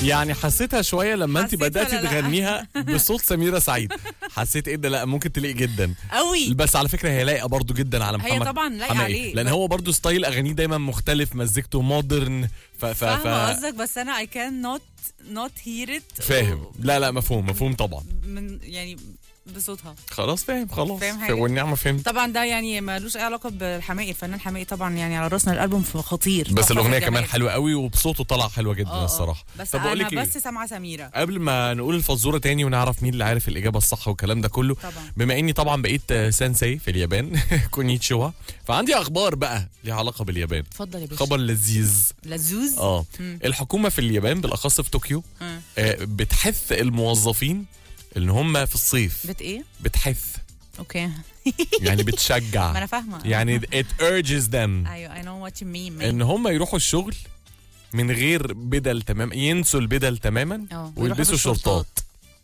يعني حسيتها شويه لما انت حسيت بداتي ولا لا؟ تغنيها بصوت سميره سعيد حسيت ايه ده لا ممكن تليق جدا قوي بس على فكره هي لايقه برضو جدا على هي محمد طبعاً لايقة حماقي. عليه. لان هو برضو ستايل اغانيه دايما مختلف مزيكته مودرن ف ف فاهمه ف قصدك بس انا اي كان نوت نوت هير ات فاهم لا لا مفهوم مفهوم طبعا من يعني بصوتها خلاص فاهم خلاص فاهم حاجة؟ والنعمه فهمت طبعا ده يعني ملوش اي علاقه بالحماقي الفنان حماقي طبعا يعني على راسنا الالبوم خطير بس تحفة الاغنيه في كمان الجمال. حلوه قوي وبصوته طلع حلوه جدا آه، آه. الصراحه بس طب بقول انا لك ايه بس سامعه سميره قبل ما نقول الفزوره تاني ونعرف مين اللي عارف الاجابه الصح والكلام ده كله طبعا بما اني طبعا بقيت آه، سensei في اليابان كونيتشوا فعندي اخبار بقى ليها علاقه باليابان اتفضل يا باشا خبر لذيذ لزوز اه مم. الحكومه في اليابان بالاخص في طوكيو آه. آه، بتحث الموظفين ان هم في الصيف بت ايه بتحث اوكي يعني ما بتشجع انا فاهمه يعني it urges them ايوه I know what you mean man. ان هم يروحوا الشغل من غير بدل تمام ينسوا البدل تماما اه ويروحوا ويلبسوا بالشورتات. شورتات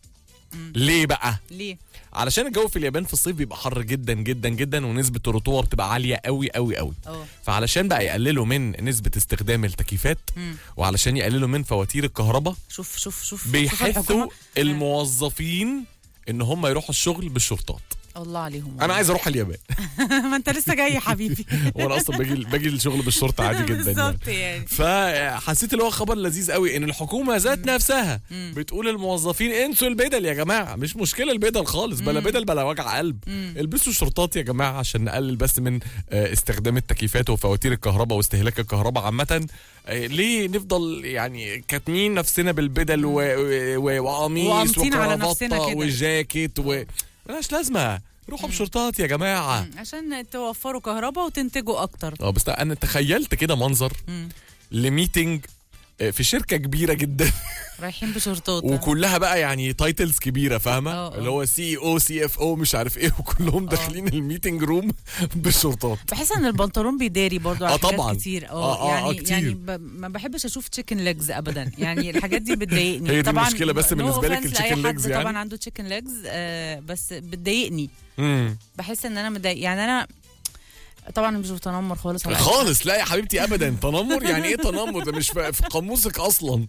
ليه بقى ليه علشان الجو في اليابان في الصيف بيبقى حر جدا جدا جدا ونسبه الرطوبه بتبقى عاليه قوي قوي قوي اه فعلشان بقى يقللوا من نسبه استخدام التكييفات مم. وعلشان يقللوا من فواتير الكهرباء شوف شوف شوف شوف بيحثوا الحكومة. الموظفين ان هم يروحوا الشغل بالشورتات الله عليهم انا عايز اروح اليابان ما انت لسه جاي يا حبيبي وانا اصلا باجي باجي الشغل بالشورت عادي جدا يعني. بالظبط يعني فحسيت اللي هو خبر لذيذ قوي ان الحكومه ذات نفسها بتقول للموظفين انسوا البدل يا جماعه مش مشكله البدل خالص بلا بدل بلا وجع قلب البسوا شرطات يا جماعه عشان نقلل بس من آه، استخدام التكييفات وفواتير الكهرباء واستهلاك الكهرباء عامه آه، ليه نفضل يعني كاتمين نفسنا بالبدل و- و- و- وقميص وقامطين على نفسنا وكرافطه كده. وجاكيت و ملهاش لازمه روحوا بشرطات يا جماعه عشان توفروا كهرباء وتنتجوا اكتر اه بس انا تخيلت كده منظر مم. لميتنج آه، في شركه كبيره جدا رايحين بشورتات وكلها بقى يعني تايتلز كبيره فاهمه اه، اه. اللي هو سي او سي اف او مش عارف ايه وكلهم داخلين الميتنج روم بالشرطات بحس ان البنطلون بيداري برضو على اه حاجات طبعا. كتير اه، اه، يعني اه، كتير. يعني ب... ما بحبش اشوف تشيكن ليجز ابدا يعني الحاجات دي بتضايقني هي دي طبعا المشكلة بس no بالنسبة لك offense الchicken لأي حد legs يعني؟ طبعا عنده تشيكن ليجز آه بس بتضايقني مم. بحس ان انا مضايق يعني انا طبعا مش بتنمر خالص على أي خالص لا يا حبيبتي ابدا تنمر يعني ايه تنمر ده مش في في قاموسك اصلا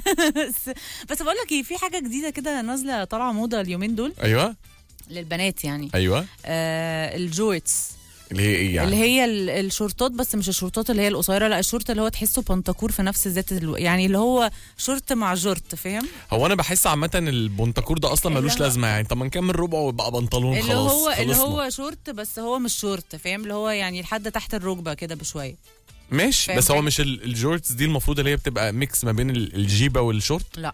بس بس بقول لك ايه في حاجه جديده كده نازله طالعه موضه اليومين دول ايوه للبنات يعني ايوه آه الجورتس اللي هي ايه يعني اللي هي ال- الشورتات بس مش الشورتات اللي هي القصيره لا الشورت اللي هو تحسه بنتكور في نفس ذات الو... يعني اللي هو شورت مع جورت فاهم هو انا بحس عامه البونتاكور ده اصلا اللي ملوش هو- لازمه يعني طب ما نكمل ربع ويبقى بنطلون اللي خلاص هو اللي خلصنا. هو شورت بس هو مش شورت فاهم اللي هو يعني لحد تحت الركبه كده بشويه ماشي فاهم بس هو حاجة؟ مش ال- الجورتس دي المفروض اللي هي بتبقى ميكس ما بين ال- الجيبه والشورت لا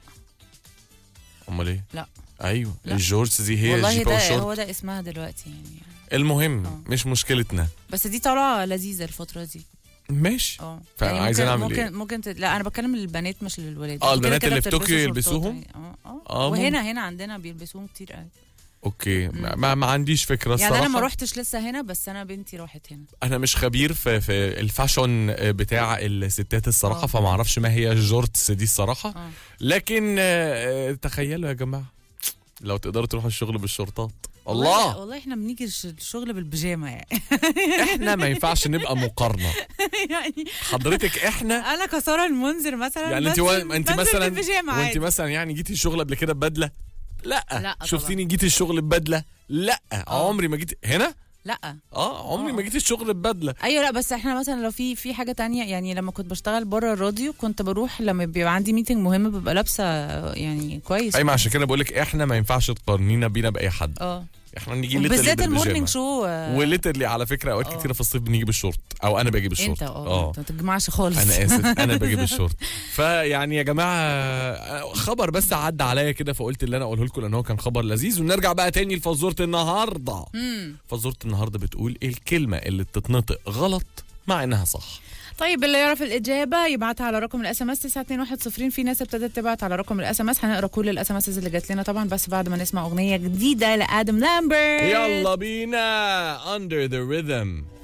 امال ايه لا. ايوه لا. الجورتس دي هي والله الجيبه ده والشورت هو ده اسمها دلوقتي يعني المهم اه. مش مشكلتنا بس دي طالعه لذيذه الفتره دي ماشي اه فعايزين ممكن نعمل ممكن ايه؟ ممكن ت... لا انا بتكلم للبنات مش للولاد اه، انتوا كده البنات كده اللي في بتلبسوا طوكيو شورتات يلبسوهم؟ يعني. اه اه اه، وهنا هنا عندنا بيلبسوهم كتير قوي اوكي ما, ما- ما عنديش فكره يعني الصراحه انا ما روحتش لسه هنا بس انا بنتي راحت هنا انا مش خبير في, في الفاشون بتاع الستات الصراحه اه. فما اعرفش ما هي الجورتس دي الصراحه اه لكن آه، آه، تخيلوا يا جماعه لو تقدروا تروحوا الشغل بالشورتات والله الله والله احنا بنيجي الش- الشغل بالبيجامه يعني احنا ما ينفعش نبقى مقارنه يعني حضرتك احنا انا كساره المنذر مثلا يعني انت بنزل- و... انت بنزل مثلا بالبيجامه وانت عادي مثلا يعني جيتي الشغل قبل كده ببدله لا, لا طبعا. شفتيني جيتي الشغل ببدله لا عمري ما جيت هنا لا اه عمري اه. ما جيت الشغل ببدله ايوه لا بس احنا مثلا لو في في حاجه تانية يعني لما كنت بشتغل بره الراديو كنت بروح لما بيبقى عندي ميتنج مهم ببقى لابسه يعني كويس ايوه عشان كده بقول لك احنا ما ينفعش تقارنينا بينا باي حد اه احنا نيجي بالذات ليترلي المورنينج شو آه، وليترلي على فكره اوقات اه. كتيره في الصيف بنيجي بالشورت او انا باجي بالشورت انت اه انت ما تجمعش خالص انا اسف انا باجي بالشورت فيعني يا جماعه خبر بس عدى عليا كده فقلت اللي انا اقوله لكم لان هو كان خبر لذيذ ونرجع بقى تاني لفزوره النهارده مم. فزوره النهارده بتقول ايه الكلمه اللي بتتنطق غلط مع انها صح طيب اللي يعرف الاجابه يبعتها على رقم الاس ام اس 921 في ناس ابتدت تبعت على رقم الاس ام اس هنقرا كل الاس ام اس اللي جات لنا طبعا بس بعد ما نسمع اغنيه جديده لادم لامبرت يلا بينا under the rhythm